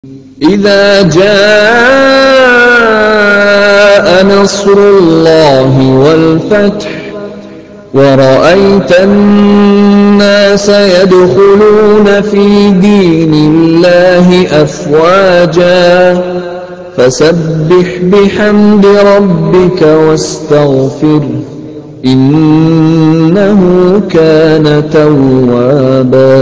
إذا جاء نصر الله والفتح ورأيت الناس يدخلون في دين الله أفواجا فسبح بحمد ربك واستغفره إنه كان توابا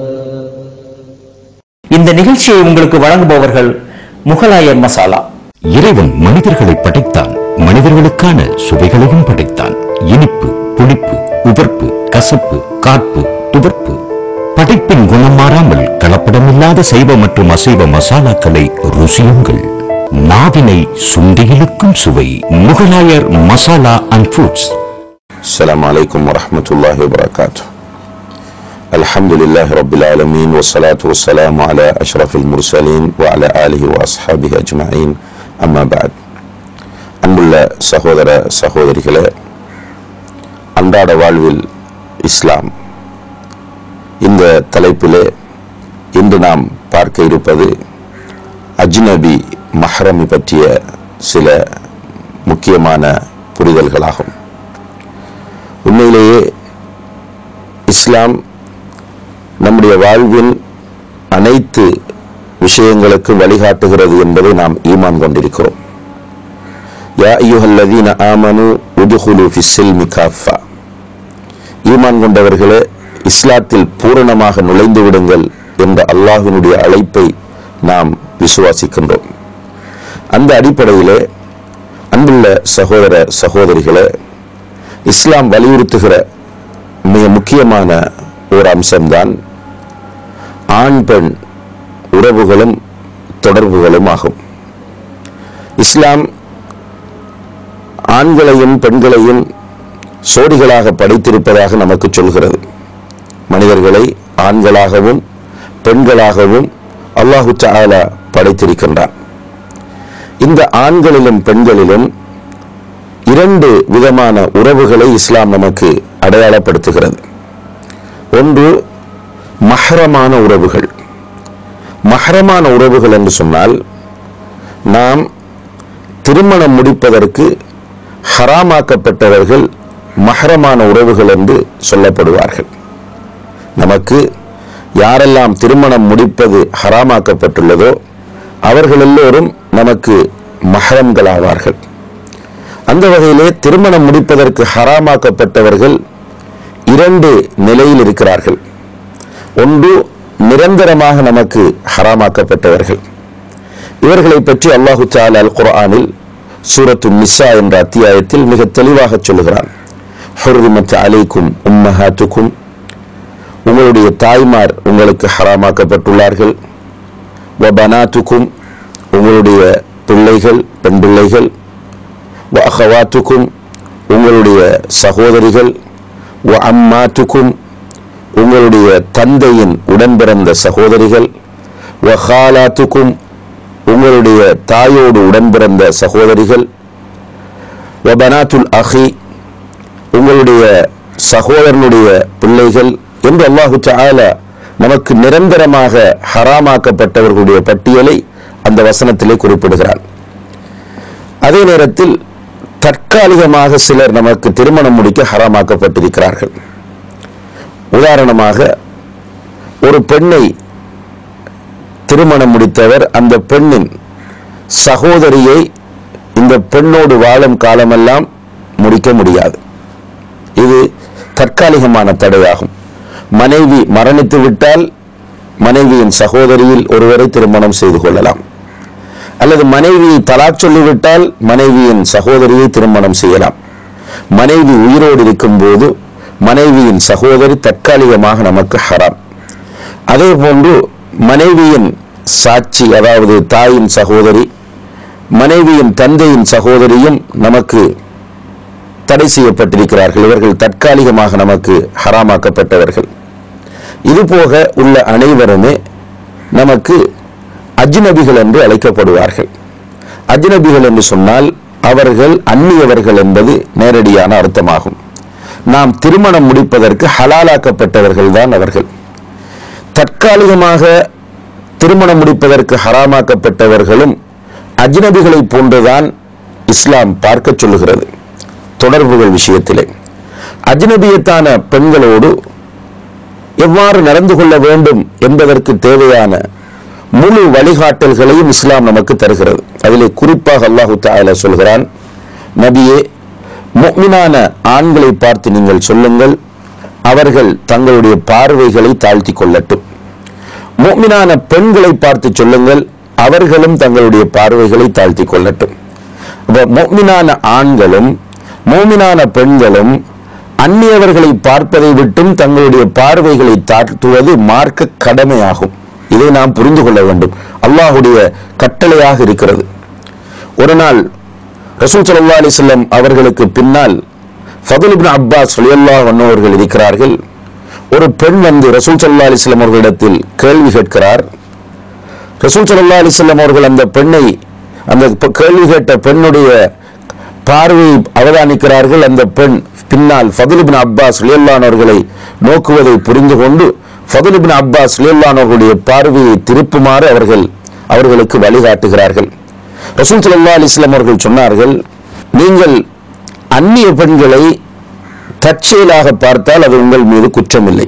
இந்த நிகழ்ச்சியை உங்களுக்கு வழங்குபவர்கள் முகலாயர் மசாலா இறைவன் மனிதர்களை படைத்தான் மனிதர்களுக்கான சுவைகளையும் படைத்தான் இனிப்பு புளிப்பு உவர்ப்பு கசப்பு கார்ப்பு துவர்ப்பு படைப்பின் குணம் மாறாமல் கலப்படமில்லாத சைவ மற்றும் அசைவ மசாலாக்களை ருசியுங்கள் நாவினை சுண்டியிலுக்கும் சுவை முகலாயர் மசாலா அண்ட் ஃபுட்ஸ் السلام عليكم ورحمة الله وبركاته الحمد لله رب العالمين والصلاة والسلام على أشرف المرسلين وعلى آله وأصحابه أجمعين أما بعد அன்புள்ள சகோதர சகோதரிகளே அன்றாட வாழ்வில் இஸ்லாம் இந்த தலைப்பிலே இன்று நாம் பார்க்க இருப்பது அஜ்னபி மஹ்ரமி பற்றிய சில முக்கியமான புரிதல்களாகும் உண்மையிலேயே இஸ்லாம் நம்முடைய வாழ்வின் அனைத்து விஷயங்களுக்கும் வழிகாட்டுகிறது என்பதை நாம் ஈமான் கொண்டிருக்கிறோம் யா ஐயுஹல்லதீன ஆமனு உதுகுலு ஃபி சில்மி காஃபா ஈமான் கொண்டவர்களே இஸ்லாத்தில் பூரணமாக நுழைந்து விடுங்கள் என்ற அல்லாஹினுடைய அழைப்பை நாம் விசுவாசிக்கின்றோம் அந்த அடிப்படையிலே அன்புள்ள சகோதர சகோதரிகளே இஸ்லாம் வலியுறுத்துகிற மிக முக்கியமான ஒரு அம்சம்தான் ஆண் பெண் உறவுகளும் தொடர்புகளும் ஆகும் இஸ்லாம் ஆண்களையும் பெண்களையும் சோடிகளாக படைத்திருப்பதாக நமக்கு சொல்கிறது மனிதர்களை ஆண்களாகவும் பெண்களாகவும் அல்லாஹு தஆலா படைத்திருக்கின்றான் இந்த ஆண்களிலும் பெண்களிலும் இரண்டு விதமான உறவுகளை இஸ்லாம் நமக்கு அடையாளப்படுத்துகிறது ஒன்று மஹரமான உறவுகள் மஹரமான உறவுகள் என்று சொன்னால் நாம் திருமணம் முடிப்பதற்கு ஹராமாக்கப்பட்டவர்கள் மஹரமான உறவுகள் என்று சொல்லப்படுவார்கள் நமக்கு யாரெல்லாம் திருமணம் முடிப்பது ஹராமாக்கப்பட்டுள்ளதோ அவர்கள் எல்லோரும் நமக்கு மஹரம்களாவார்கள் அந்த வகையிலே திருமணம் முடிப்பதற்கு ஹராமாக்கப்பட்டவர்கள் இரண்டு நிலையில் இருக்கிறார்கள் ஒன்று நிரந்தரமாக நமக்கு ஹராமாக்கப்பட்டவர்கள் இவர்களை பற்றி அல்லாஹு தாலா அல் குர்ஆனில் சூரத்து நிசா என்ற அத்தியாயத்தில் மிக தெளிவாக சொல்லுகிறான் ஹுர்ரிமத் அலைக்கும் உம்மஹாத்துக்கும் உங்களுடைய தாய்மார் உங்களுக்கு ஹராமாக்கப்பட்டுள்ளார்கள் வபனாத்துக்கும் உங்களுடைய பிள்ளைகள் பெண் பிள்ளைகள் வ அஹவாத்துக்கும் உங்களுடைய சகோதரிகள் வ அம்மாத்துக்கும் உங்களுடைய தந்தையின் உடன் பிறந்த சகோதரிகள் வ ஹாலாத்துக்கும் உங்களுடைய தாயோடு உடன் பிறந்த சகோதரிகள் வ பனாத்துல் அஹி உங்களுடைய சகோதரனுடைய பிள்ளைகள் என்று அல்லாஹு தஆலா நமக்கு நிரந்தரமாக ஹராமாக்கப்பட்டவர்களுடைய பட்டியலை அந்த வசனத்திலே குறிப்பிடுகிறார் அதே நேரத்தில் தற்காலிகமாக சிலர் நமக்கு திருமணம் முடிக்க ஹராமாக்கப்பட்டிருக்கிறார்கள் உதாரணமாக ஒரு பெண்ணை திருமணம் முடித்தவர் அந்த பெண்ணின் சகோதரியை இந்த பெண்ணோடு வாழும் காலமெல்லாம் முடிக்க முடியாது இது தற்காலிகமான தடையாகும் மனைவி மரணித்து விட்டால் மனைவியின் சகோதரியில் ஒருவரை திருமணம் செய்து கொள்ளலாம் அல்லது மனைவியை தலாக் சொல்லிவிட்டால் மனைவியின் சகோதரியை திருமணம் செய்யலாம் மனைவி உயிரோடு இருக்கும் போது மனைவியின் சகோதரி தற்காலிகமாக நமக்கு ஹராம் அதே போன்று மனைவியின் சாட்சி அதாவது தாயின் சகோதரி மனைவியின் தந்தையின் சகோதரியும் நமக்கு தடை செய்யப்பட்டிருக்கிறார்கள் இவர்கள் தற்காலிகமாக நமக்கு ஹராமாக்கப்பட்டவர்கள் இதுபோக உள்ள அனைவருமே நமக்கு அஜ்னபிகள் என்று அழைக்கப்படுவார்கள் அஜ்னபிகள் என்று சொன்னால் அவர்கள் அந்நியவர்கள் என்பது நேரடியான அர்த்தமாகும் நாம் திருமணம் முடிப்பதற்கு ஹலாலாக்கப்பட்டவர்கள் தான் அவர்கள் தற்காலிகமாக திருமணம் முடிப்பதற்கு ஹராமாக்கப்பட்டவர்களும் அஜ்னபிகளை போன்றுதான் இஸ்லாம் பார்க்க சொல்லுகிறது தொடர்புகள் விஷயத்திலே அஜ்னபியத்தான பெண்களோடு எவ்வாறு நடந்து கொள்ள வேண்டும் என்பதற்கு தேவையான முழு வழிகாட்டல்களையும் இஸ்லாம் நமக்கு தருகிறது அதிலே குறிப்பாக அல்லாஹு தாலா சொல்கிறான் நபியே முக்மினான ஆண்களை பார்த்து நீங்கள் சொல்லுங்கள் அவர்கள் தங்களுடைய பார்வைகளை தாழ்த்தி கொள்ளட்டும் முக்மினான பெண்களை பார்த்து சொல்லுங்கள் அவர்களும் தங்களுடைய பார்வைகளை தாழ்த்தி கொள்ளட்டும் அப்ப முக்மினான ஆண்களும் மூமினான பெண்களும் அந்நியவர்களை பார்ப்பதை விட்டும் தங்களுடைய பார்வைகளை தாழ்த்துவது மார்க்க கடமையாகும் இதை நாம் புரிந்து கொள்ள வேண்டும் அல்லாஹுடைய கட்டளையாக இருக்கிறது ஒரு நாள் ரசூல் ஸல்லல்லாஹு அலைஹி வஸல்லம் அவர்களுக்கு பின்னால் ஃபதுல் இப்னு அப்பாஸ் ரலியல்லாஹு அன்ஹு அவர்கள் இருக்கிறார்கள் ஒரு பெண் வந்து ரசூல் ஸல்லல்லாஹு அலைஹி வஸல்லம் அவர்களிடத்தில் கேள்வி கேட்கிறார் ரசூல் ஸல்லல்லாஹு அலைஹி வஸல்லம் அவர்கள் அந்த பெண்ணை அந்த ப- கேள்வி கேட்ட பெண்ணுடைய பார்வையை அவதானிக்கிறார்கள் அந்த பெண் பின்னால் ஃபதுல் இப்னு அப்பாஸ் ரலியல்லாஹு அன்ஹு அவர்களை நோக்குவதை புரிந்து கொண்டு ஃபதுல் இப்னு அப்பாஸ் ரலியல்லாஹு அன்ஹு அவர்களுடைய பார்வையை திருப்புமாறு அவர்கள் அவர்களுக்கு வழிகாட்டுகிறார்கள் ரசூல் ஸல்லல்லாஹு அலைஹி வஸல்லம் அவர்கள் சொன்னார்கள் நீங்கள் அந்நிய பெண்களை தற்செயலாக பார்த்தால் அது உங்கள் மீது குற்றமில்லை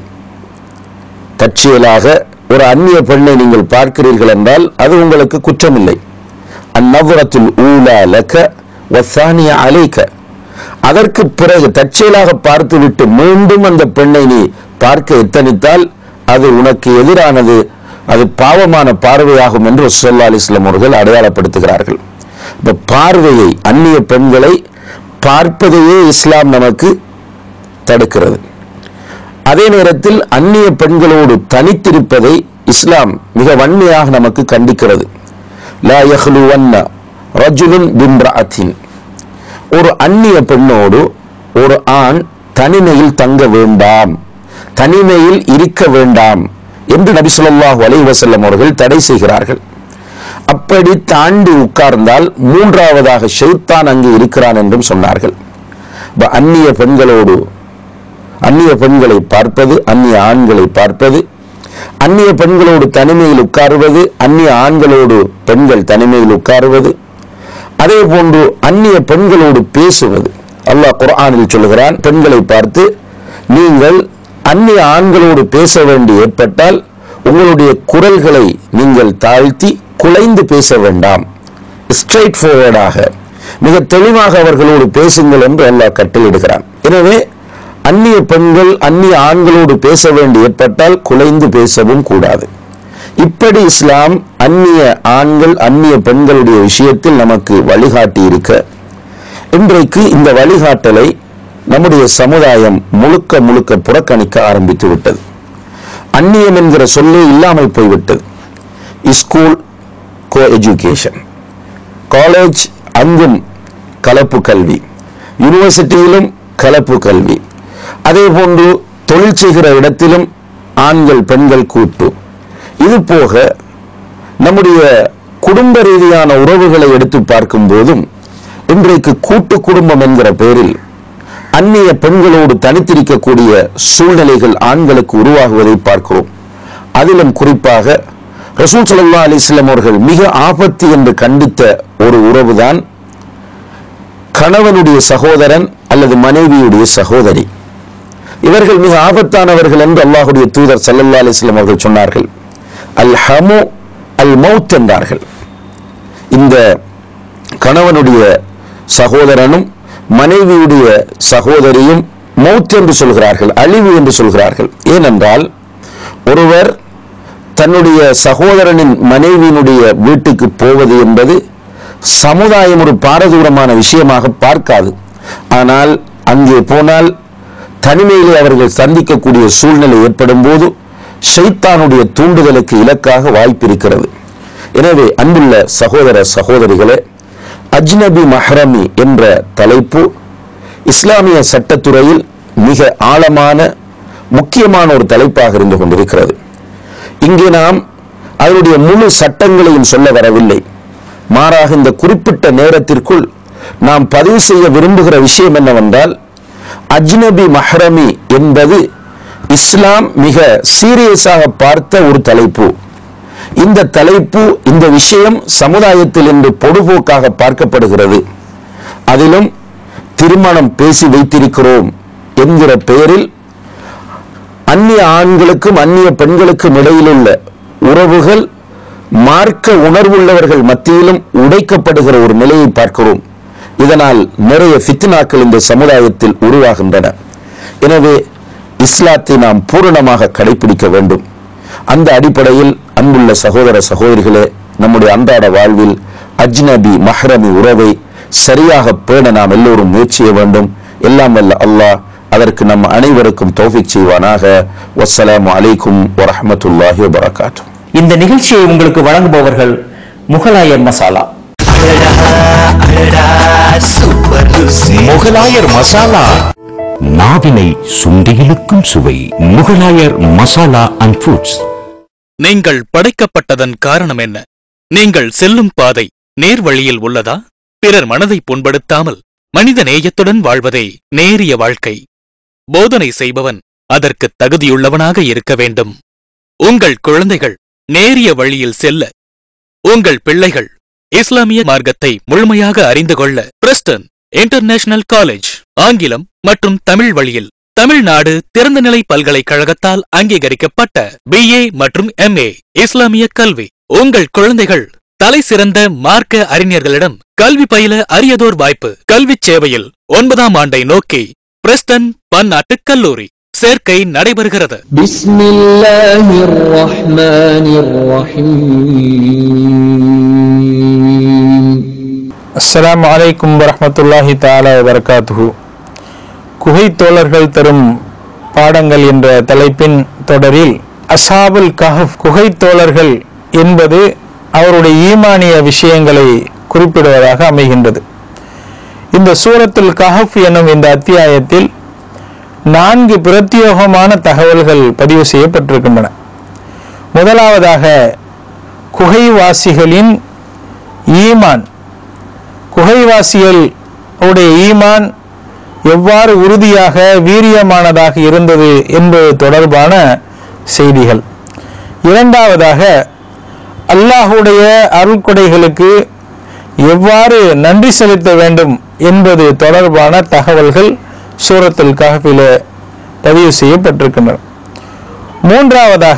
தற்செயலாக ஒரு அந்நிய பெண்ணை நீங்கள் பார்க்கிறீர்கள் என்றால் அது உங்களுக்கு குற்றமில்லை அந்நவரத்தில் ஊலா லக்க வசானிய அலைக்க அதற்கு பிறகு தற்செயலாக பார்த்துவிட்டு மீண்டும் அந்த பெண்ணை நீ பார்க்க எத்தனித்தால் அது உனக்கு எதிரானது அது பாவமான பார்வையாகும் என்று சொல்லா அலிஸ்லாம் அவர்கள் அடையாளப்படுத்துகிறார்கள் இப்ப பார்வையை அந்நிய பெண்களை பார்ப்பதையே இஸ்லாம் நமக்கு தடுக்கிறது அதே நேரத்தில் அந்நிய பெண்களோடு தனித்திருப்பதை இஸ்லாம் மிக வன்மையாக நமக்கு கண்டிக்கிறது லா யஹ்லுவன்ன ரஜுலுன் பிம்ரஅத்தின் ஒரு அந்நிய பெண்ணோடு ஒரு ஆண் தனிமையில் தங்க வேண்டாம் தனிமையில் இருக்க வேண்டாம் என்று நபி ஸல்லல்லாஹு அலைஹி வஸல்லம் அவர்கள் தடை செய்கிறார்கள் அப்படி தாண்டி உட்கார்ந்தால் மூன்றாவதாக ஷைத்தான் அங்கே இருக்கிறான் என்றும் சொன்னார்கள் அப்ப அந்நிய பெண்களோடு அந்நிய பெண்களை பார்ப்பது அந்நிய ஆண்களை பார்ப்பது அந்நிய பெண்களோடு தனிமையில் உட்காருவது அந்நிய ஆண்களோடு பெண்கள் தனிமையில் உட்காருவது அதே போன்று அந்நிய பெண்களோடு பேசுவது அல்லாஹ் குர்ஆனில் சொல்லுகிறான் பெண்களை பார்த்து நீங்கள் அந்நிய ஆண்களோடு பேச வேண்டி ஏற்பட்டால் உங்களுடைய குரல்களை நீங்கள் தாழ்த்தி குலைந்து பேச வேண்டாம் ஸ்ட்ரைட் ஃபார்வர்டாக மிக தெளிவாக அவர்களோடு பேசுங்கள் என்று அல்லாஹ் கட்டளையிடுகிறான் எனவே அந்நிய பெண்கள் அந்நிய ஆண்களோடு பேச வேண்டி ஏற்பட்டால் குலைந்து பேசவும் கூடாது இப்படி இஸ்லாம் அந்நிய ஆண்கள் அந்நிய பெண்களுடைய விஷயத்தில் நமக்கு வழிகாட்டி இருக்க இன்றைக்கு இந்த வழிகாட்டலை நம்முடைய சமுதாயம் முழுக்க முழுக்க புறக்கணிக்க ஆரம்பித்து விட்டது அந்நியம் என்கிற சொல்லே இல்லாமல் போய்விட்டது ஸ்கூல் கோ எஜுகேஷன் காலேஜ் அங்கும் கலப்பு கல்வி யூனிவர்சிட்டியிலும் கலப்பு கல்வி அதே போன்று தொழில் செய்கிற இடத்திலும் ஆண்கள் பெண்கள் கூட்டு இது போக நம்முடைய குடும்ப ரீதியான உறவுகளை எடுத்து பார்க்கும் போதும் இன்றைக்கு கூட்டு குடும்பம் என்கிற பெயரில் அந்நிய பெண்களோடு தனித்திருக்கக்கூடிய சூழ்நிலைகள் ஆண்களுக்கு உருவாகுவதை பார்க்கிறோம் அதிலும் குறிப்பாக ரசூல் ஸல்லல்லாஹு அலைஹி வஸல்லம் அவர்கள் மிக ஆபத்து என்று கண்டித்த ஒரு உறவுதான் கணவனுடைய சகோதரன் அல்லது மனைவியுடைய சகோதரி இவர்கள் மிக ஆபத்தானவர்கள் என்று அல்லாஹுடைய தூதர் ஸல்லல்லாஹு அலைஹி வஸல்லம் அவர்கள் சொன்னார்கள் அல் ஹமு அல் மௌத் என்றார்கள் இந்த கணவனுடைய சகோதரனும் மனைவியுடைய சகோதரியும் மௌத் என்று சொல்கிறார்கள் அழிவு என்று சொல்கிறார்கள் ஏனென்றால் ஒருவர் தன்னுடைய சகோதரனின் மனைவியினுடைய வீட்டுக்கு போவது என்பது சமுதாயம் ஒரு பாரதூரமான விஷயமாக பார்க்காது ஆனால் அங்கே போனால் தனிமையிலே அவர்கள் சந்திக்கக்கூடிய சூழ்நிலை ஏற்படும் போது ஷைத்தானுடைய தூண்டுதலுக்கு இலக்காக வாய்ப்பிருக்கிறது எனவே அன்புள்ள சகோதர சகோதரிகளே அஜ்னபி மஹ்ரமி என்ற தலைப்பு இஸ்லாமிய சட்டத்துறையில் மிக ஆழமான முக்கியமான ஒரு தலைப்பாக இருந்து கொண்டிருக்கிறது இங்கே நாம் அதனுடைய முழு சட்டங்களையும் சொல்ல வரவில்லை மாறாக இந்த குறிப்பிட்ட நேரத்திற்குள் நாம் பதிவு செய்ய விரும்புகிற விஷயம் என்னவென்றால் அஜ்னபி மஹ்ரமி என்பது இஸ்லாம் மிக சீரியஸாக பார்த்த ஒரு தலைப்பு இந்த தலைப்பு இந்த விஷயம் சமுதாயத்தில் இன்று பொடுபோக்காக பார்க்கப்படுகிறது அதிலும் திருமணம் பேசி வைத்திருக்கிறோம் என்கிற பெயரில் அந்நிய ஆண்களுக்கும் அந்நிய பெண்களுக்கும் இடையிலுள்ள உறவுகள் மார்க்க உணர்வுள்ளவர்கள் மத்தியிலும் உடைக்கப்படுகிற ஒரு நிலையை பார்க்கிறோம் இதனால் நிறைய ஃபித்னாக்கள் இந்த சமுதாயத்தில் உருவாகின்றன எனவே இஸ்லாத்தை நாம் பூரணமாக கடைபிடிக்க வேண்டும் அந்த அடிப்படையில் அன்புள்ள சகோதர சகோதரிகளே நம்முடைய அன்றாட வாழ்வில் அஜ்னபி மஹ்ரமி உறவை சரியாக பேண நாம் எல்லோரும் முயற்சிய வேண்டும் எல்லாம் வல்ல அல்லாஹ் அதற்கு நம் அனைவருக்கும் தௌஃபிக் செய்வானாக வஸ்ஸலாமு அலைக்கும் வரஹ்மத்துல்லாஹி வபரகாத்துஹு இந்த நிகழ்ச்சியை உங்களுக்கு வழங்குபவர்கள் முகலாயர் மசாலா முகலாயர் மசாலா நாவினை சுண்டியிலுக்கும் சுவை முகலாயர் மசாலா அண்ட் ஃபுட்ஸ் நீங்கள் படைக்கப்பட்டதன் காரணம் என்ன நீங்கள் செல்லும் பாதை நேர் வழியில் உள்ளதா பிறர் மனதை புண்படுத்தாமல் மனித நேயத்துடன் வாழ்வதே நேரிய வாழ்க்கை போதனை செய்பவன் அதற்கு தகுதியுள்ளவனாக இருக்க வேண்டும் உங்கள் குழந்தைகள் நேரிய வழியில் செல்ல உங்கள் பிள்ளைகள் இஸ்லாமிய மார்க்கத்தை முழுமையாக அறிந்து கொள்ள பிரஸ்டன் இன்டர்நேஷனல் காலேஜ் ஆங்கிலம் மற்றும் தமிழ் வழியில் தமிழ்நாடு திறந்தநிலை பல்கலைக்கழகத்தால் அங்கீகரிக்கப்பட்ட பிஏ மற்றும் எம்ஏ இஸ்லாமிய கல்வி உங்கள் குழந்தைகள் தலை சிறந்த மார்க்க அறிஞர்களிடம் கல்வி பயில அரியதோர் வாய்ப்பு கல்விச் சேவையில் ஒன்பதாம் ஆண்டை நோக்கி பிரஸ்டன் பன்னாட்டு கல்லூரி சேர்க்கை நடைபெறுகிறது بسم الله الرحمن الرحيم அஸ்ஸலாமு அலைக்கும் வரஹ்மத்துல்லாஹி தஆலா வபரகாத்துஹு குகை தோழர்கள் தரும் பாடங்கள் என்ற தலைப்பின் தொடரில் அசாபுல் கஹஃப் குகை தோழர்கள் என்பது அவருடைய ஈமானிய விஷயங்களை குறிப்பிடுவதாக அமைகின்றது இந்த சூரத்துல் கஹஃப் எனும் இந்த அத்தியாயத்தில் நான்கு பிரத்யோகமான தகவல்கள் பதிவு செய்யப்பட்டிருக்கின்றன முதலாவதாக குகைவாசிகளின் ஈமான் குகைவாசிகள் உடைய ஈமான் எவ்வாறு உறுதியாக வீரியமானதாக இருந்தது என்பது தொடர்பான செய்திகள் இரண்டாவதாக அல்லாஹுடைய அருள்கொடைகளுக்கு எவ்வாறு நன்றி செலுத்த வேண்டும் என்பது தொடர்பான தகவல்கள் சூரத்துல் கஹஃபிலே பதிவு செய்யப்பட்டிருக்கின்றன மூன்றாவதாக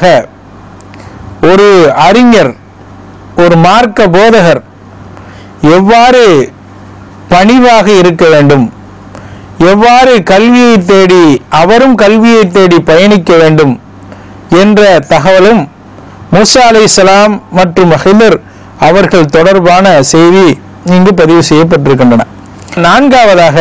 ஒரு அறிஞர் ஒரு மார்க்க போதகர் எவ்வாறு பணிவாக இருக்க வேண்டும் எவ்வாறு கல்வியை தேடி அவரும் கல்வியை தேடி பயணிக்க வேண்டும் என்ற தகவலும் மூசா அலைஹிஸ்ஸலாம் மற்றும் ஹிதர் அவர்கள் தொடர்பான செய்தி இங்கு பதிவு செய்யப்பட்டிருக்கின்றன நான்காவதாக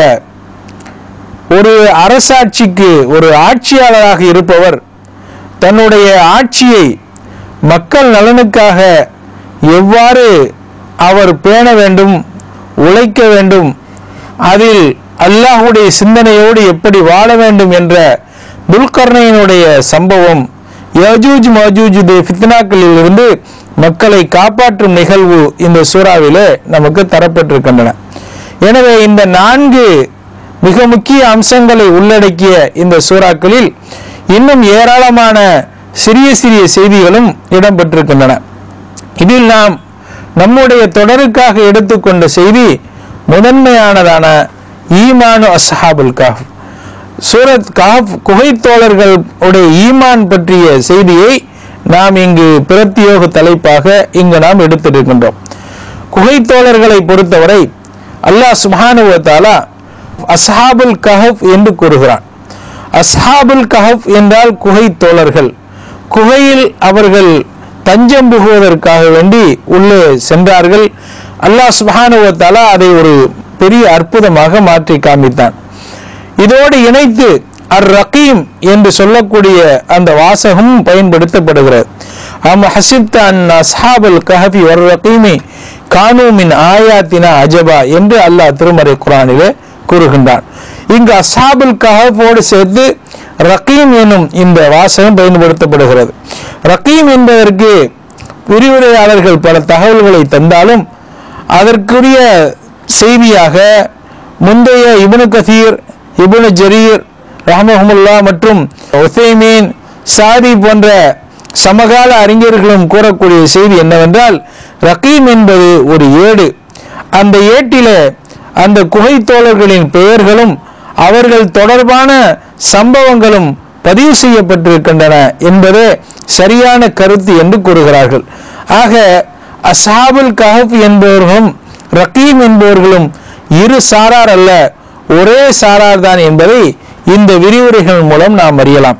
ஒரு அரசாட்சிக்கு ஒரு ஆட்சியாளராக இருப்பவர் தன்னுடைய ஆட்சியை மக்கள் நலனுக்காக எவ்வாறு அவர் பேண வேண்டும் உழைக்க வேண்டும் அதில் அல்லாஹுடைய சிந்தனையோடு எப்படி வாழ வேண்டும் என்ற துல்கர்ணையினுடைய சம்பவம் யஜூஜ் மஜூஜ் ஃபித்னாக்களில் இருந்து மக்களை காப்பாற்றும் நிகழ்வு இந்த சூறாவிலே நமக்கு தரப்பட்டிருக்கின்றன எனவே இந்த நான்கு மிக முக்கிய அம்சங்களை உள்ளடக்கிய இந்த சூறாக்களில் இன்னும் ஏராளமான சிறிய சிறிய செய்திகளும் இடம்பெற்றிருக்கின்றன இதில் நாம் நம்முடைய தொடருக்காக எடுத்துக்கொண்ட செய்தி முதன்மையானதான ஈமானு அஸ்ஹாபுல் காஃப் சூரத் காஃப் குகை தோழர்கள் உடைய ஈமான் பற்றிய செய்தியை நாம் இங்கு பிரத்தியோக தலைப்பாக இங்கு நாம் எடுத்திருக்கின்றோம் குகை தோழர்களை பொறுத்தவரை அல்லாஹ் சுப்ஹானஹு வ தஆலா அஸ்ஹாபுல் கஹஃப் என்று கூறுகிறான் அஸ்ஹாபுல் கஹஃப் என்றால் குகை தோழர்கள் குகையில் அவர்கள் தஞ்சம் புகுவதற்காக வேண்டி உள்ளே சென்றார்கள் அல்லாஹ் சுப்ஹானஹு வ தஆலா அதை ஒரு பெரிய அற்புதமாக மாற்றி காண்பித்தான் இதோடு இணைத்து அர் ரகீம் என்று சொல்லக்கூடிய அந்த வாசகமும் பயன்படுத்தப்படுகிறது அம் ஹசிப்த அன் அஸ்ஹாபுல் கஹஃபி வர் ரகீமி கானூ மின் ஆயாத்தினா அஜபா என்று அல்லாஹ் திருமறை குரானிலே கூறுகின்றான் இங்கு அஸ்ஹாபுல் கஹஃபோடு சேர்த்து ரகீம் எனும் இந்த வாசகம் பயன்படுத்தப்படுகிறது ரகீம் என்பதற்கு விரிவுரையாளர்கள் பல தகவல்களை தந்தாலும் அதற்குரிய செய்தியாக முந்தைய இப்னு கசீர் இப்னு ஜரீர் ரஹமஹமுல்லா மற்றும் உசைமீன் சாதி போன்ற சமகால அறிஞர்களும் கூறக்கூடிய செய்தி என்னவென்றால் ரகீம் என்பது ஒரு ஏடு அந்த ஏட்டிலே அந்த குகை தோழர்களின் பெயர்களும் அவர்கள் தொடர்பான சம்பவங்களும் பதிவு செய்யப்பட்டிருக்கின்றன என்பதே சரியான கருத்து என்று கூறுகிறார்கள் ஆக அசாபுல் கஹப் என்பவர்களும் ரகீம் என்பவர்களும் இரு சாரார் அல்ல ஒரே சாரார் தான் என்பதை இந்த விரிவுரைகள் மூலம் நாம் அறியலாம்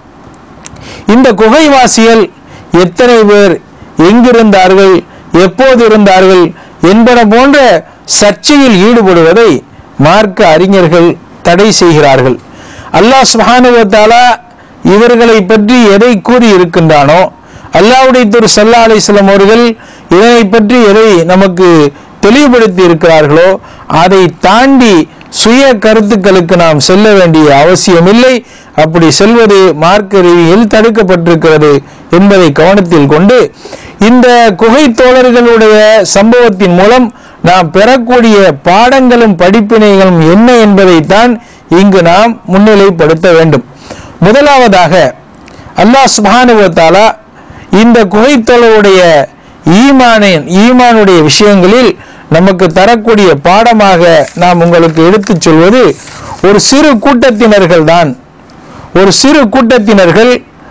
இந்த குகைவாசிகள் எத்தனை பேர் எங்கிருந்தார்கள் எப்போது இருந்தார்கள் என்பன போன்ற சர்ச்சையில் ஈடுபடுவதை மார்க்க அறிஞர்கள் தடை செய்கிறார்கள் அல்லாஹ் சுப்ஹானஹு வ தஆலா இவர்களை பற்றி எதை கூறி இருக்கின்றானோ அல்லாஹ்வுடைய திரு சல்லா அலிஸ்லாம் அவர்கள் இதனை பற்றி எதை நமக்கு தெளிவுபடுத்தி இருக்கிறார்களோ அதை தாண்டி சுய கருத்துக்களுக்கு நாம் செல்ல வேண்டிய அவசியமில்லை அப்படி செல்வது மார்க்க ரீதியில் தடுக்கப்பட்டிருக்கிறது என்பதை கவனத்தில் கொண்டு இந்த குகை தோழர்களுடைய சம்பவத்தின் மூலம் நாம் பெறக்கூடிய பாடங்களும் படிப்பினைகளும் என்ன என்பதைத்தான் இங்கு நாம் முன்னிலைப்படுத்த வேண்டும் முதலாவதாக அல்லாஹ் சுப்ஹானஹு வ தஆலா இந்த குகைத்தொழருடைய ஈமானின் ஈமானுடைய விஷயங்களில் நமக்கு தரக்கூடிய பாடமாக நாம் உங்களுக்கு எடுத்துச் சொல்வது ஒரு சிறு கூட்டத்தினர்கள் தான் ஒரு சிறு கூட்டத்தினர்கள்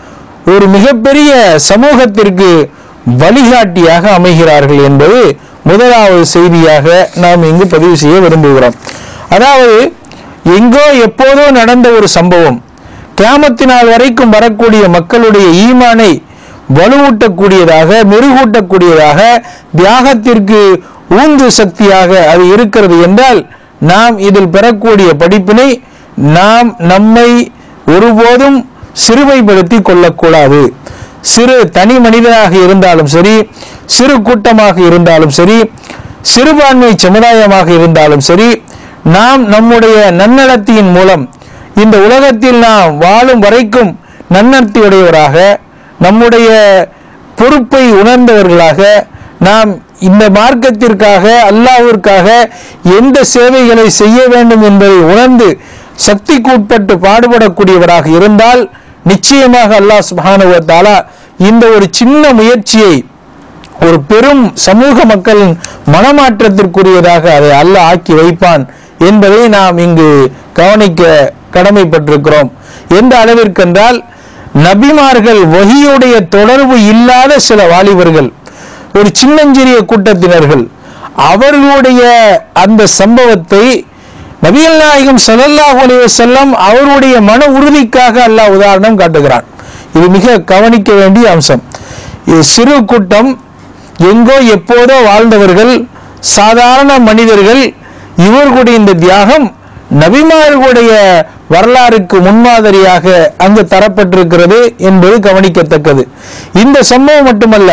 ஒரு மிகப்பெரிய சமூகத்திற்கு வழிகாட்டியாக அமைகிறார்கள் என்பது முதலாவது செய்தியாக நாம் இங்கு பதிவு செய்ய விரும்புகிறோம் அதாவது எங்கோ எப்போதோ நடந்த ஒரு சம்பவம் கியாமத்தினால் வரைக்கும் வரக்கூடிய மக்களுடைய ஈமானை வலுவூட்டக்கூடியதாக மெருகூட்டக்கூடியதாக தியாகத்திற்கு ஊந்து சக்தியாக அது இருக்கிறது என்றால் நாம் இதில் பெறக்கூடிய படிப்பினை நாம் நம்மை ஒருபோதும் சிறுமைப்படுத்தி கொள்ளக்கூடாது சிறு தனி மனிதனாக இருந்தாலும் சரி சிறு கூட்டமாக இருந்தாலும் சரி சிறுபான்மை சமுதாயமாக இருந்தாலும் சரி நாம் நம்முடைய நன்னடத்தியின் மூலம் இந்த உலகத்தில் நாம் வாழும் வரைக்கும் நன்னடத்தியுடையவராக நம்முடைய பொறுப்பை உணர்ந்தவர்களாக நாம் இந்த மார்க்கத்திற்காக அல்லாஹ்விற்காக எந்த சேவைகளை செய்ய வேண்டும் என்பதை உணர்ந்து சக்திக்கு உட்பட்டு பாடுபடக்கூடியவராக இருந்தால் நிச்சயமாக அல்லாஹ் சுப்ஹானஹு வ தஆலா இந்த ஒரு சின்ன முயற்சியை ஒரு பெரும் சமூக மக்களின் மனமாற்றத்திற்குரியதாக அதை அல்லாஹ் ஆக்கி வைப்பான் என்பதை நாம் இங்கு கவனிக்க கடமைப்பட்டிருக்கிறோம் எந்த அளவிற்கென்றால் நபிமார்கள் வகியுடைய தொடர்பு இல்லாத சில வாலிபர்கள் ஒரு சின்னஞ்சிறிய கூட்டத்தினர்கள் அவர்களுடைய அந்த சம்பவத்தை நபிகள் நாயகம் ஸல்லல்லாஹு அலைஹி வஸல்லம் அவருடைய மன உறுதிக்காக அல்லாஹ் உதாரணம் காட்டுகிறான் இது மிக கவனிக்க வேண்டிய அம்சம் இது சிறு கூட்டம் எங்கோ எப்போதோ வாழ்ந்தவர்கள் சாதாரண மனிதர்கள் இவர்களுடைய இந்த தியாகம் நபிமார்களுடைய வரலாறுக்கு முன்மாதிரியாக அங்கு தரப்பட்டிருக்கிறது என்பது கவனிக்கத்தக்கது இந்த சம்பவம் மட்டுமல்ல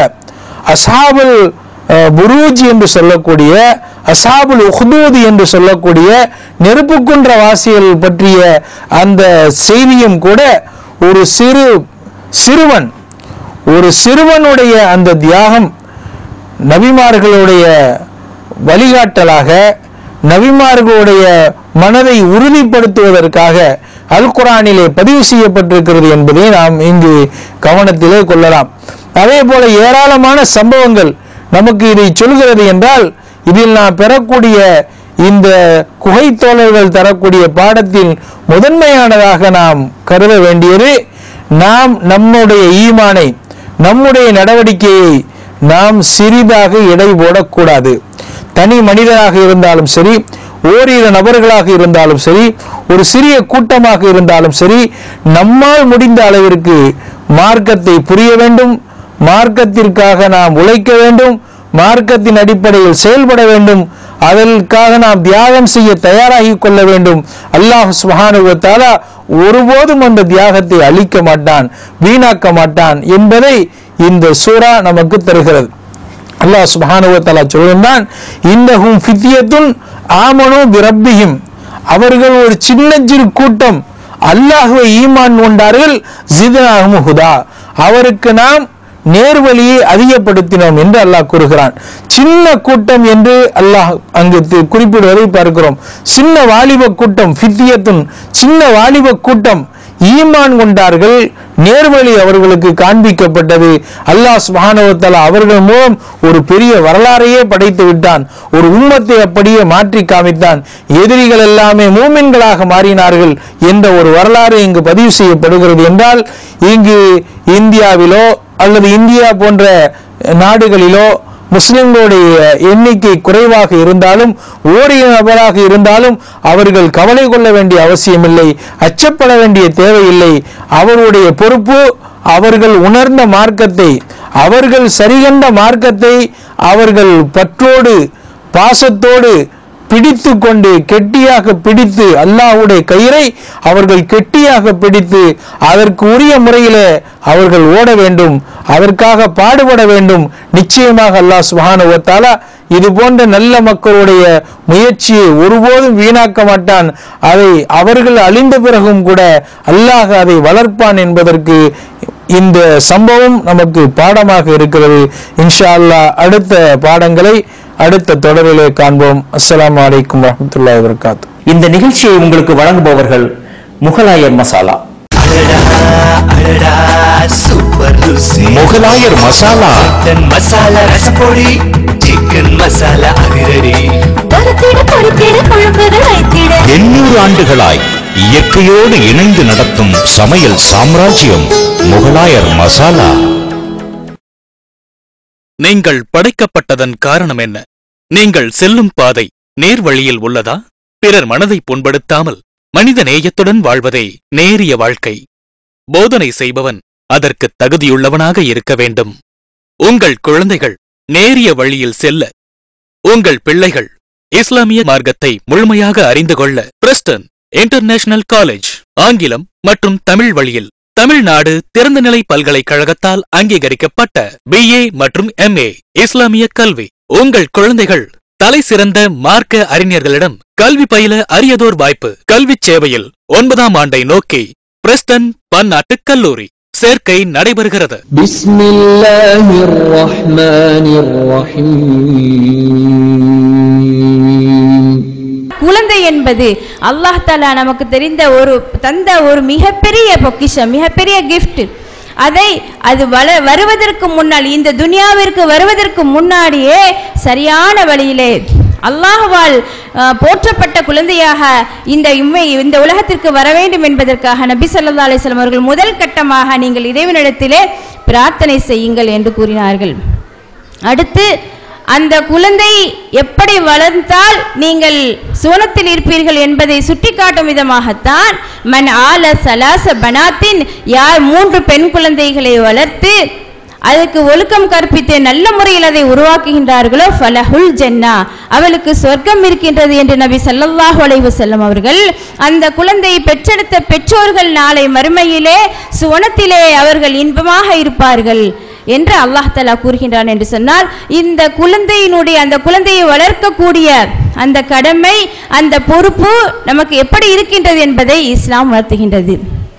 அசாபுல் அஹ், புரூஜ் என்று சொல்லக்கூடிய அசாபுல் உஹ்தூத் என்று சொல்லக்கூடிய நெருப்புக்குன்ற வாசிகள் பற்றிய அந்த செய்தியும் கூட ஒரு சிறு சிறுவன் ஒரு சிறுவனுடைய அந்த தியாகம் நபிமார்களுடைய வழிகாட்டலாக நபிமார்களுடைய மனதை உறுதிப்படுத்துவதற்காக அல் குரானிலே பதிவு செய்யப்பட்டிருக்கிறது என்பதை நாம் இங்கு கவனத்திலே கொள்ளலாம் அதே போல ஏராளமான சம்பவங்கள் நமக்கு இதை சொல்கிறது என்றால் இதில் நாம் பெறக்கூடிய இந்த குகை தோழர்கள் தரக்கூடிய பாடத்தில் முதன்மையானதாக நாம் கருத வேண்டியது நாம் நம்முடைய ஈமானை நம்முடைய நடவடிக்கையை நாம் சிறிதாக எடை போடக்கூடாது தனி மனிதனாக இருந்தாலும் சரி ஓரிரு நபர்களாக இருந்தாலும் சரி ஒரு சிறிய கூட்டமாக இருந்தாலும் சரி நம்மால் முடிந்த அளவிற்கு மார்க்கத்தை புரிய வேண்டும் மார்க்கத்திற்காக நாம் உழைக்க வேண்டும் மார்க்கத்தின் அடிப்படையில் செயல்பட வேண்டும் அதற்காக நாம் தியாகம் செய்ய தயாராகி கொள்ள வேண்டும் அல்லாஹ் சுப்ஹானஹு வ தஆலா ஒருபோதும் அந்த தியாகத்தை அழிக்க மாட்டான் வீணாக்க மாட்டான் என்பதை இந்த சூரா நமக்கு தருகிறது அல்லாஹ் சுப்ஹானஹு வ தஆலா சொல்கின்றான் இன்னஹும் ஃபித்யத்துன் ஆமனு பிரப்பிஹிம் அவர்கள் ஒரு சின்ன சிறு கூட்டம் அல்லாஹ்வை ஈமான் கொண்டார்கள் ஜிதனாகும் ஹுதா அவருக்கு நாம் நேர்வழியை அதிகப்படுத்தினோம் என்று அல்லாஹ் கூறுகிறான் சின்ன கூட்டம் என்று அல்லாஹ் அங்கு தி- குறிப்பிடுவதை பார்க்கிறோம் சின்ன வாலிப கூட்டம் ஃபித்தியத்துன் சின்ன வாலிப கூட்டம் ஈமான் கொண்டார்கள் நேர்வழி அவர்களுக்கு காண்பிக்கப்பட்டது அல்லாஹ் சுபானவத்தால அவர்கள் மூலம் ஒரு பெரிய வரலாறையே படைத்து விட்டான் ஒரு உம்மத்தை அப்படியே மாற்றி காமித்தான் எதிரிகள் எல்லாமே மூமின்களாக மாறினார்கள் என்ற ஒரு வரலாறு இங்கு பதிவு செய்யப்படுகிறது என்றால் இங்கு இந்தியாவிலோ அல்லது இந்தியா போன்ற நாடுகளிலோ முஸ்லிம்களுடைய எண்ணிக்கை குறைவாக இருந்தாலும் ஓரின நபராக இருந்தாலும் அவர்கள் கவலை கொள்ள வேண்டிய அவசியமில்லை அச்சப்பட வேண்டிய தேவையில்லை அவருடைய பொறுப்பு அவர்கள் உணர்ந்த மார்க்கத்தை அவர்கள் சரிகண்ட மார்க்கத்தை அவர்கள் பற்றோடு பாசத்தோடு பிடித்து கொண்டு கெட்டியாக பிடித்து அல்லாஹ்வுடைய கயிறை அவர்கள் கெட்டியாக பிடித்து அதற்கு உரிய முறையிலே அவர்கள் ஓட வேண்டும் அதற்காக பாடுபட வேண்டும் நிச்சயமாக அல்லாஹ் சுப்ஹானஹு வ தஆலா இது போன்ற நல்ல மக்களுடைய முயற்சியை ஒருபோதும் வீணாக்க மாட்டான் அதை அவர்கள் அழிந்த பிறகும் கூட அல்லாஹ் அதை வளர்ப்பான் என்பதற்கு இந்த சம்பவம் நமக்கு பாடமாக இருக்கிறது இன்ஷா அல்லாஹ் அடுத்த பாடங்களை அடுத்த தொடரிலே காண்போம் அஸ்ஸலாமு அலைக்கும் வரஹ்மத்துல்லாஹி வபரகாத்து இந்த நிகழ்ச்சியை உங்களுக்கு வழங்குபவர்கள் முகலாயர் மசாலா அடடா சூப்பர் ருசி முகலாயர் மசாலா மட்டன் மசாலா ரசப்பொடி சிக்கன் மசாலா அதிரடி பருத்திட பொருத்திட குழம்புகள் வைத்திட எண்ணூறு ஆண்டுகளாய் இயற்கையோடு இணைந்து நடத்தும் சமையல் சாம்ராஜ்யம் முகலாயர் மசாலா நீங்கள் படைக்கப்பட்டதன் காரணம் என்ன நீங்கள் செல்லும் பாதை நேர் வழியில் உள்ளதா பிறர் மனதை புண்படுத்தாமல் மனித நேயத்துடன் வாழ்வதே நேரிய வாழ்க்கை போதனை செய்பவன் அதற்கு தகுதியுள்ளவனாக இருக்க வேண்டும் உங்கள் குழந்தைகள் நேரிய வழியில் செல்ல உங்கள் பிள்ளைகள் இஸ்லாமிய மார்க்கத்தை முழுமையாக அறிந்து கொள்ள பிரஸ்டன் இன்டர்நேஷனல் காலேஜ் ஆங்கிலம் மற்றும் தமிழ் வழியில் தமிழ்நாடு திறந்தநிலை பல்கலைக்கழகத்தால் அங்கீகரிக்கப்பட்ட பிஏ மற்றும் எம்ஏ இஸ்லாமிய கல்வி உங்கள் குழந்தைகள் தலை சிறந்த மார்க்க அறிஞர்களிடம் கல்வி பயில அரியதோர் வாய்ப்பு கல்விச் சேவையில் ஒன்பதாம் ஆண்டை நோக்கி பிரஸ்டன் பன்னாட்டு கல்லூரி சேர்க்கை நடைபெறுகிறது بسم الله الرحمن الرحيم குழந்தை என்பது அல்லாஹ் தாலா நமக்கு தெரிந்த ஒரு தந்த ஒரு மிகப்பெரிய பொக்கிஷம் மிகப்பெரிய கிஃப்ட் அதை அது வள வருவதற்கு முன்னால் இந்த துனியாவிற்கு வருவதற்கு முன்னாடியே சரியான வழியிலே அல்லாஹ்வால் அஹ், போற்றப்பட்ட குழந்தையாக இந்த இம்மை இந்த உலகத்திற்கு வர வேண்டும் என்பதற்காக நபி ஸல்லல்லாஹு அலைஹி வஸல்லம் அவர்கள் முதல் கட்டமாக நீங்கள் இறைவனிடத்திலே பிரார்த்தனை செய்யுங்கள் என்று கூறினார்கள் அடுத்து அந்த குழந்தை எப்படி வளர்ந்தால் நீங்கள் சுவனத்தில் இருப்பீர்கள் என்பதை சுட்டிக்காட்டும் விதமாகத்தான் மன் ஆல சலாச பனாத்தின் யார் மூன்று பெண் குழந்தைகளை வளர்த்து அதுக்கு ஒழுக்கம் கற்பித்து நல்ல முறையில் அதை உருவாக்குகின்றார்களோ ஃபலஹுல் ஜன்னா அவளுக்கு சொர்க்கம் இருக்கின்றது என்று நபி ஸல்லல்லாஹு அலைஹி வஸல்லம் அவர்கள் அந்த குழந்தையை பெற்றெடுத்த பெற்றோர்கள் நாளை மறுமையிலே சுவனத்திலே அவர்கள் இன்பமாக இருப்பார்கள் என்று அல்லாஹ் தஆலா கூறுகின்றான் என்று சொன்னால் இந்த குழந்தையினுடைய அந்த குழந்தையை வளர்க்கக்கூடிய அந்த கடமை அந்த பொறுப்பு நமக்கு எப்படி இருக்கின்றது என்பதை இஸ்லாம் உணர்த்துகின்றது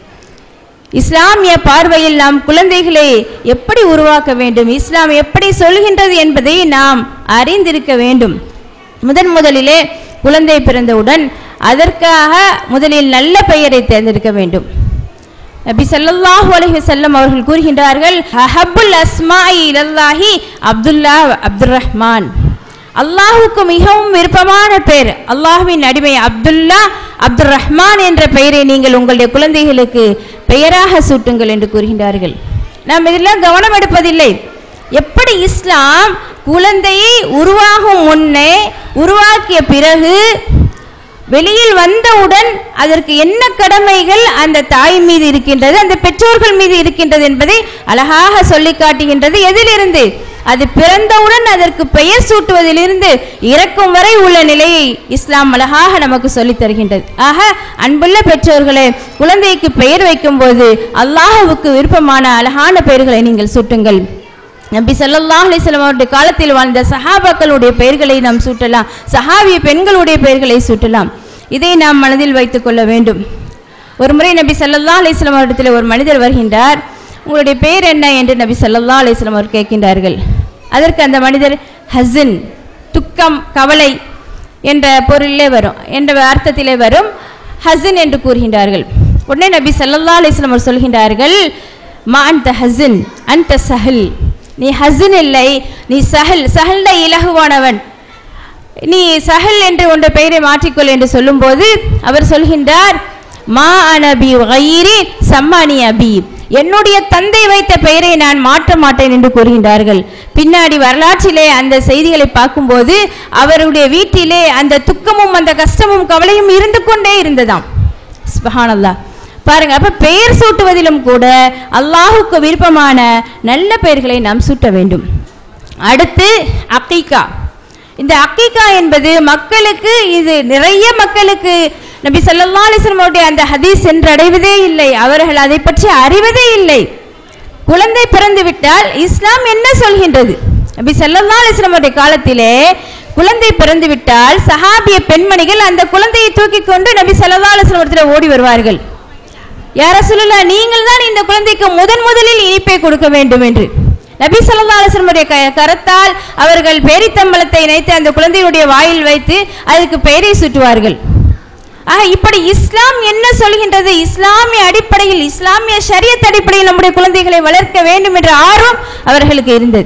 இஸ்லாமிய பார்வையில் நாம் குழந்தைகளை எப்படி உருவாக்க வேண்டும் இஸ்லாம் எப்படி சொல்கின்றது என்பதை நாம் அறிந்திருக்க வேண்டும் முதன் முதலிலே குழந்தை பிறந்தவுடன் அதற்காக முதலில் நல்ல பெயரை தேர்ந்தெடுக்க வேண்டும் நபி ஸல்லல்லாஹு அலைஹி வஸல்லம் அவர்கள் கூறுகின்றார்கள் அஹப்புல் அஸ்மாஇ இலல்லாஹி அப்துல்லா அப்துர் ரஹ்மான் அல்லாஹுக்கு மிகவும் விருப்பமான பெயர் அல்லாஹ்வின் அடிமை அப்துல்லா அப்துர் ரஹ்மான் என்ற பெயரை நீங்கள் உங்களுடைய குழந்தைகளுக்கு பெயராக சூட்டுங்கள் என்று கூறுகின்றார்கள் நாம் இதெல்லாம் கவனம் எடுப்பதில்லை எப்படி இஸ்லாம் குழந்தையை உருவாகும் முன்னே உருவாக்கிய பிறகு வெளியில் வந்தவுடன் அதற்கு என்ன கடமைகள் அந்த தாய் மீது இருக்கின்றது அந்த பெற்றோர்கள் மீது இருக்கின்றது என்பதை அழகாக சொல்லி காட்டுகின்றது எதிலிருந்து அது பிறந்தவுடன் அதற்கு பெயர் சூட்டுவதிலிருந்து இறக்கும் வரை உள்ள நிலையை இஸ்லாம் அழகாக நமக்கு சொல்லித் தருகின்றது ஆக அன்புள்ள பெற்றோர்களே குழந்தைக்கு பெயர் வைக்கும்போது அல்லாஹ்வுக்கு விருப்பமான அழகான பெயர்களை நீங்கள் சூட்டுங்கள் நபி ஸல்லல்லாஹு அலைஹி வஸல்லம் அவருடைய காலத்தில் வாழ்ந்த சஹாபாக்களுடைய பெயர்களை நாம் சூட்டலாம் சஹாபிய பெண்களுடைய பெயர்களை சூட்டலாம் இதை நாம் மனதில் வைத்துக் கொள்ள வேண்டும் ஒரு முறை நபி ஸல்லல்லாஹு அலைஹி வஸல்லம் அவரிடத்தில் ஒரு மனிதர் வருகின்றார் உங்களுடைய பெயர் என்ன என்று நபி ஸல்லல்லாஹு அலைஹி வஸல்லம் அவர் கேட்கின்றார்கள் அதற்கு அந்த மனிதர் ஹசன் துக்கம் கவலை என்ற பொருளிலே வரும் என்ற அர்த்தத்திலே வரும் ஹசன் என்று கூறுகின்றார்கள் உடனே நபி ஸல்லல்லாஹு அலைஹி வஸல்லம் அவர் சொல்கின்றார்கள் மா அன்த ஹஸன் அன்த சஹல் நீ ஹஸன் இல்லை நீ சஹல் சஹல்ல இலகுவானவன் நீ சஹல் என்று உன்ற பெயரை மாற்றிக்கொள் என்று சொல்லும்போது அவர் சொல்கின்றார் மா அனபி கயிரி சம்மானி அபி என்னுடைய தந்தை வைத்த பெயரை நான் மாற்ற மாட்டேன் என்று கூறுகின்றார்கள் பின்னாடி வரலாற்றிலே அந்த செய்திகளை பார்க்கும்போது அவருடைய வீட்டிலே அந்த துக்கமும் அந்த கஷ்டமும் கவலையும் இருந்து கொண்டே இருந்ததாம் சுபஹானல்லாஹ் பாருங்க அப்ப பெயர் சூட்டுவதிலும் கூட அல்லாஹுக்கு விருப்பமான நல்ல பெயர்களை நாம் சூட்ட வேண்டும் அடுத்து அக்கீகா இந்த அக்கீகா என்பது மக்களுக்கு இது நிறைய மக்களுக்கு நபி ஸல்லல்லாஹு அலைஹி வஸல்லம் அவருடைய அந்த ஹதீஸ் சென்றடைவதே இல்லை அவர்கள் அதை பற்றி அறிவதே இல்லை குழந்தை பிறந்து விட்டால் இஸ்லாம் என்ன சொல்கின்றது நபி ஸல்லல்லாஹு அலைஹி வஸல்லம் அவருடைய காலத்திலே குழந்தை பிறந்து விட்டால் சஹாபிய பெண்மணிகள் அந்த குழந்தையை தூக்கி கொண்டு நபி ஸல்லல்லாஹு அலைஹி வஸல்லம் இடத்துல ஓடி வருவார்கள் யார சொல்லல நீங்கள் தான் இந்த குழந்தைக்கு முதன் முதலில் இனிப்பை கொடுக்க வேண்டும் என்று நபி ஸல்லல்லாஹு அலைஹி வஸல்லம் க கரத்தால் அவர்கள் பேரித்தம்பலத்தை இணைத்து அந்த குழந்தையுடைய வாயில் வைத்து அதுக்கு பெயரை சுட்டுவார்கள் ஆக இப்படி இஸ்லாம் என்ன சொல்கின்றது இஸ்லாமிய அடிப்படையில் இஸ்லாமிய ஷரியத் அடிப்படையில் நம்முடைய குழந்தைகளை வளர்க்க வேண்டும் என்ற ஆர்வம் அவர்களுக்கு இருந்தது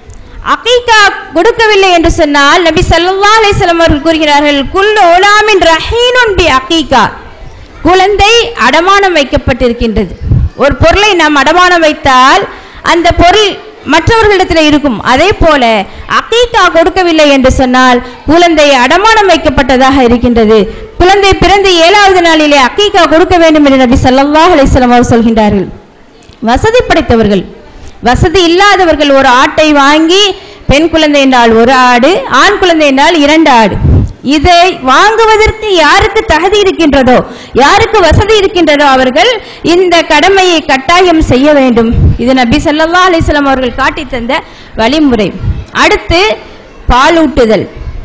அகீகா கொடுக்கவில்லை என்று சொன்னால் நபி ஸல்லல்லாஹு அலைஹி வஸல்லம் அவர்கள் கூறுகிறார்கள் குல்லு உலாமின் ரஹீனுன் பி அகீகா குழந்தை அடமானம் வைக்கப்பட்டிருக்கின்றது ஒரு பொருளை நாம் அடமானம் வைத்தால் அந்த பொருள் மற்றவர்களிடத்தில் இருக்கும் அதே போல அகீகா கொடுக்கவில்லை என்று சொன்னால் குழந்தை அடமானம் வைக்கப்பட்டதாக இருக்கின்றது குழந்தை பிறந்து ஏழாவது நாளிலே அகீகா கொடுக்க வேண்டும் என்று நபி ஸல்லல்லாஹு அலைஹி வஸல்லம் அவர் சொல்கின்றார்கள் வசதி படைத்தவர்கள் வசதி இல்லாதவர்கள் ஒரு ஆட்டை வாங்கி பெண் குழந்தை என்றால் ஒரு ஆடு ஆண் குழந்தை என்றால் இரண்டு ஆடு இதை வாங்குவதற்கு யாருக்கு தகுதி இருக்கின்றதோ யாருக்கு வசதி இருக்கின்றதோ அவர்கள் இந்த கடமையை கட்டாயம் செய்ய வேண்டும் இது நபி ஸல்லல்லாஹு அலைஹி வஸல்லம் அவர்கள் காட்டித் தந்த வழிமுறை அடுத்து பாலூட்டுதல்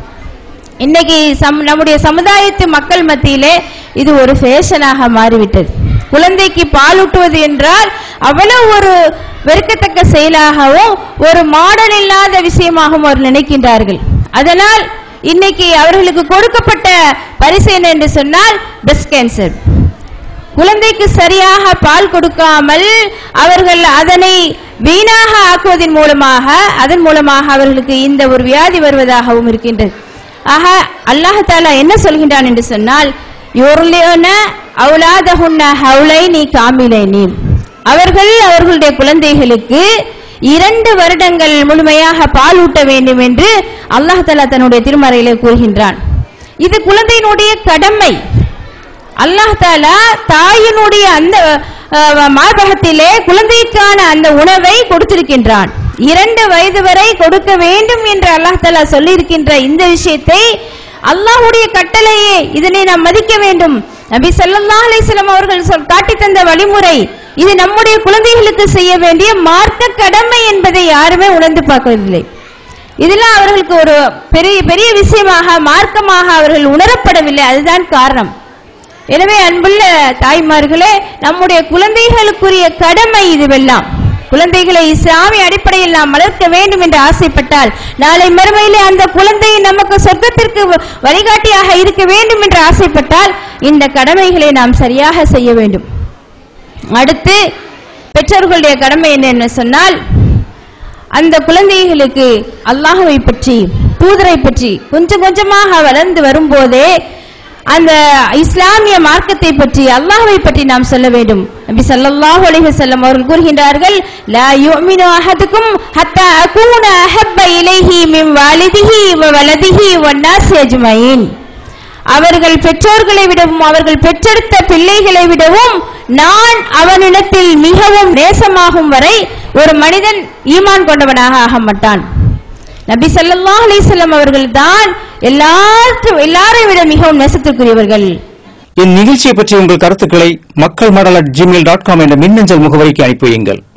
இன்னைக்கு சம் நம்முடைய சமுதாயத்து மக்கள் மத்தியிலே இது ஒரு ஃபேஷனாக மாறிவிட்டது குழந்தைக்கு பாலூட்டுவது என்றால் அவ்வளவு ஒரு வெறுக்கத்தக்க செயலாகவும் ஒரு மாடல் இல்லாத விஷயமாகவும் அவர் நினைக்கின்றார்கள் அதனால் இன்னைக்கு அவர்களுக்கு கொடுக்கப்பட்ட பரிசு என்ன என்று சொன்னால் பிரஸ்ட் கேன்சர் குழந்தைக்கு சரியாக பால் கொடுக்காமல் அவர்கள் அதனை வீணாக ஆக்குவதன் மூலமாக அதன் மூலமாக அவர்களுக்கு இந்த ஒரு வியாதி வருவதாகவும் இருக்கின்றது ஆக அல்லாஹ் தாலா என்ன சொல்கின்றான் என்று சொன்னால் யுர்லியுன அவுலாதஹுன்ன ஹவுலைனி காமிலைனி அவர்கள் அவர்களுடைய குழந்தைகளுக்கு இரண்டு வருடங்கள் முழுமையாக பால் ஊட்ட வேண்டும் என்று அல்லாஹ் தாலா தன்னுடைய திருமறையிலே கூறுகின்றான் இது குழந்தையினுடைய கடமை அல்லாஹ் தாலா தாயினுடைய அந்த அஹ், மார்பகத்திலே குழந்தைக்கான அந்த உணவை கொடுத்திருக்கின்றான் இரண்டு வயது வரை கொடுக்க வேண்டும் என்று அல்லாஹ் தாலா சொல்லியிருக்கின்ற இந்த விஷயத்தை அல்லாஹ்வுடைய கட்டளையே இதனை நாம் மதிக்க வேண்டும் நபி ஸல்லல்லாஹு அலைஹி வஸல்லம் அவர்கள் சொல் காட்டி தந்த வழிமுறை இது நம்முடைய குழந்தைகளுக்கு செய்ய வேண்டிய மார்க்க கடமை என்பதை யாருமே உணர்ந்து பார்க்கவில்லை இதெல்லாம் அவர்களுக்கு ஒரு பெரிய பெரிய விஷயமாக மார்க்கமாக அவர்கள் உணரப்படவில்லை அதுதான் காரணம் எனவே அன்புள்ள தாய்மார்களே நம்முடைய குழந்தைகளுக்குரிய கடமை இதுவெல்லாம் குழந்தைகளை இஸ்லாமிய அடிப்படையில் நாம் வளர்க்க வேண்டும் என்று ஆசைப்பட்டால் நாளை மறுமையிலே அந்த குழந்தை நமக்கு சொர்க்கத்திற்கு வ- வழிகாட்டியாக இருக்க வேண்டும் என்று ஆசைப்பட்டால் இந்த கடமைகளை நாம் சரியாக செய்ய வேண்டும் அடுத்து பெற்றோர்களுடைய கடமை என்னன்னு சொன்னால் அந்த குழந்தைகளுக்கு அல்லாஹ்வை பற்றி தூதரை பற்றி கொஞ்சம் கொஞ்சமாக வளர்ந்து வரும்போதே அந்த இஸ்லாமிய மார்க்கத்தை பற்றி அல்லாஹ்வை பற்றி நாம் சொல்ல வேண்டும் நபி ஸல்லல்லாஹு அலைஹி வஸல்லம் அவர்கள் கூறுகின்றார்கள் லா யுமினு அஹதுக்கும் ஹத்தா அகூன அஹப்ப இலைஹி மின் வாலிதிஹி வ வலதிஹி வன்னாஸ் அஜ்மஈன் அவர்கள் பெற்றோர்களை விடவும் அவர்கள் பெற்றெடுத்த பிள்ளைகளை விடவும் நான் அவனிடத்தில் மிகவும் நேசமாகும் வரை ஒரு மனிதன் ஈமான் கொண்டவனாக ஆக மாட்டான் நபி ஸல்லல்லாஹு அலைஹி வஸல்லம் அவர்கள் தான் எல்லாற்று எல்லாரை விட மிகவும் நேசத்திற்குரியவர்கள் இந்நிகழ்ச்சியை பற்றி உங்கள் கருத்துக்களை மக்கள் மடல் அட் ஜிமெயில் டாட் காம் என்ற மின்னஞ்சல் முகவரிக்கு அனுப்பி வையுங்கள்